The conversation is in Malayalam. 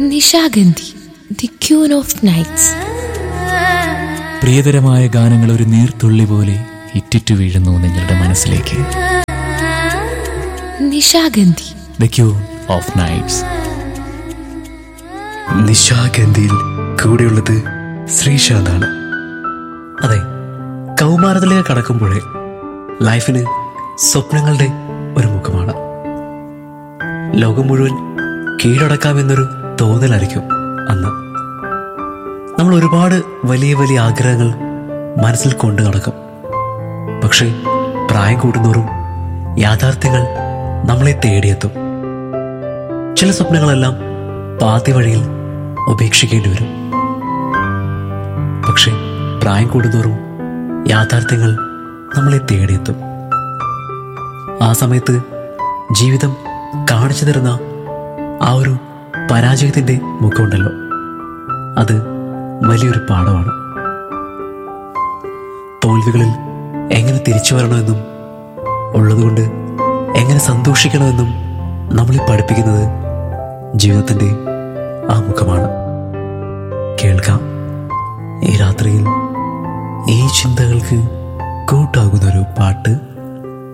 Nishagandhi the queen of nights പ്രിയതരമായ ഗാനങ്ങൾ ഒരു നീർത്തുള്ളി പോലെ ഇറ്റിറ്റു വീഴുന്നു നിങ്ങളുടെ മനസ്സിലേക്ക് Nishagandhi the queen of nights നിശാഗന്ധിയിൽ കൂടെയുള്ളത് ശ്രീശാന്താണ് അതെ കൗമാരത്തിലേക്ക് കടക്കുമ്പോഴേ ലൈഫിന് സ്വപ്നങ്ങളുടെ ഒരു മുഖമാണ് ലോകം മുഴുവൻ കീഴടക്കാമെന്നൊരു തോന്നലായിരിക്കും അന്ന് നമ്മൾ ഒരുപാട് വലിയ വലിയ ആഗ്രഹങ്ങൾ മനസ്സിൽ കൊണ്ടു നടക്കും പക്ഷേ പ്രായം കൂടുന്നോറും യാഥാർത്ഥ്യങ്ങൾ നമ്മളെ തേടിയെത്തും ചില സ്വപ്നങ്ങളെല്ലാം പാതി വഴിയിൽ ഉപേക്ഷിക്കേണ്ടി വരും പക്ഷേ പ്രായം കൂടുന്നോറും യാഥാർത്ഥ്യങ്ങൾ നമ്മളെ തേടിയെത്തും ആ സമയത്ത് ജീവിതം കാണിച്ചു തരുന്ന ആ ഒരു പരാജയത്തിൻ്റെ മുഖമുണ്ടല്ലോ അത് വലിയൊരു പാഠമാണ് തോൽവികളിൽ എങ്ങനെ തിരിച്ചു വരണമെന്നും ഉള്ളതുകൊണ്ട് എങ്ങനെ സന്തോഷിക്കണമെന്നും നമ്മളെ പഠിപ്പിക്കുന്നത് ജീവിതത്തിൻ്റെ ആ മുഖമാണ് കേൾക്കാം ഈ രാത്രിയിൽ ഈ ചിന്തകൾക്ക് കൂട്ടാകുന്നൊരു പാട്ട്